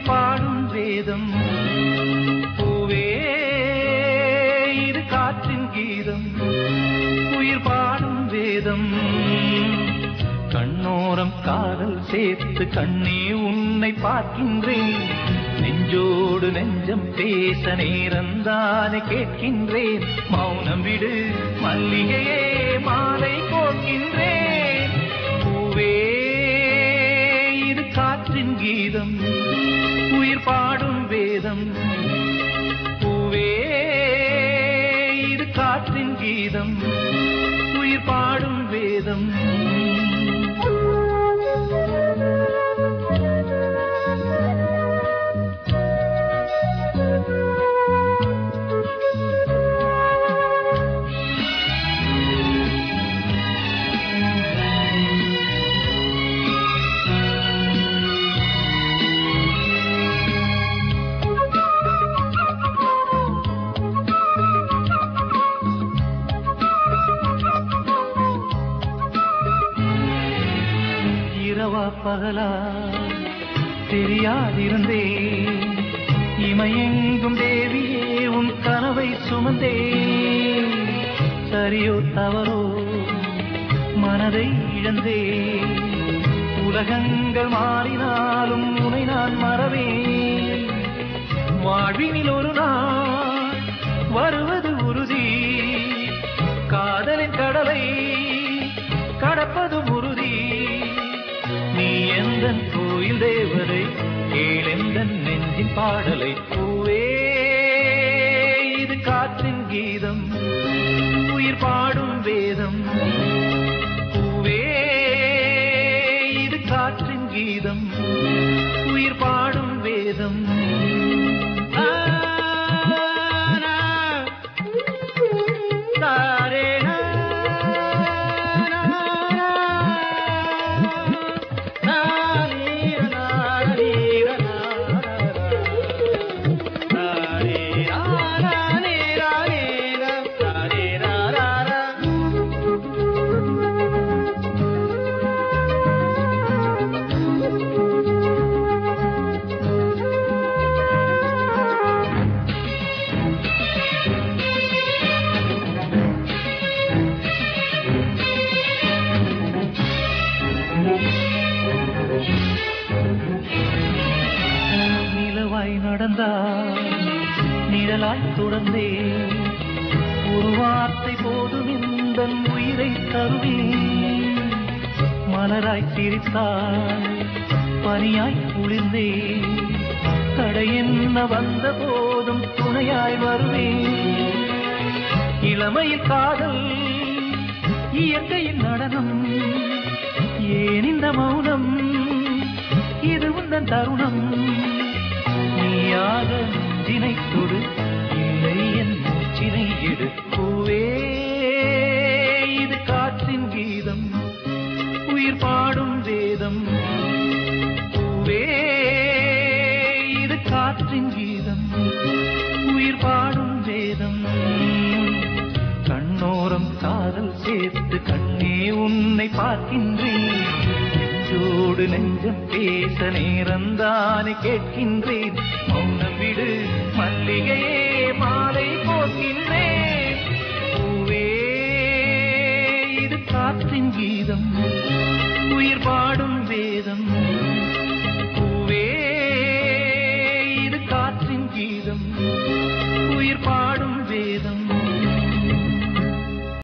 பாடும் வேதம் பூவே இது காற்றின் கீதம் உயிர் பாடும் வேதம் கண்ணோரம் காதல் சேர்த்து கண்ணே உன்னை பார்க்கின்றேன் நெஞ்சோடு நெஞ்சம் பேச நேரந்தானே கேட்கின்றேன் மௌனம் விடு மல்லிகையே மாலை கோர்க்கின்றேன் பூவே இது காற்றின் கீதம் உயிர் பாடும் வேதம் பூவே இது காற்றின் கீதம் உயிர் பாடும் வேதம் இரவா பகலா தெரியாதிருந்தேன் இமையெங்கும் தேவியே உன் கனவை சுமந்தேன் சரியோ தவறோ மனதை இழந்தேன் உலகங்கள் மாறினாலும் உனை நான் மறவேன் வாழ்வினில் ஒரு நாள் வருவது உறுதி காதலின் கடலை கடப்பது உறுதி நீ எந்த கோயில் தேவதை கேளெந்த நெஞ்சின் பாடலை பூவே இது காற்றின் கீதம் உயிர் பாடும் வேதம் பூவே இது காற்றின் கீதம் உயிர் பாடும் வேதம் ஆ, நா, தாரே, நா, நா, நா, நா, நீர, நா, நீர, நா, தாரே, நா, நா, நீர, நீர, தாரே, நா, நா, நா. நிலவாய் நடந்தால் நிழலாய் தொடர்ந்தே ஒரு வார்த்தை போதும் இந்த உயிரை தருவேன் மலராய் சிரித்தால் பனியாய் குளிர்ந்தே தடை என்ன வந்த போதும் துணையாய் வருவேன் இளமையில் காதல் இயற்கையின் நடனம் ஏன் இந்த மௌனம் இது உந்தன் தருணம் நீயாக நெஞ்சினை கொடு இல்லை என் மூச்சினை எடுக்குவே இது காற்றின் கீதம் உயிர் பாடும் வேதம் பூவே இது காற்றின் கீதம் உயிர் பாடும் வேதம் கண்ணோரம் காதல் சேர்த்து கண்ணே உன்னை பார்க்கின்றேன் நெஞ்சோடு நெஞ்சம் பேச நேரந்தானே கேட்கின்றேன் மௌனம் விடு மல்லிகையே மாலை போக்கின்றேன் பூவே இது காற்றின் கீதம் உயிர் பாடும் வேதம்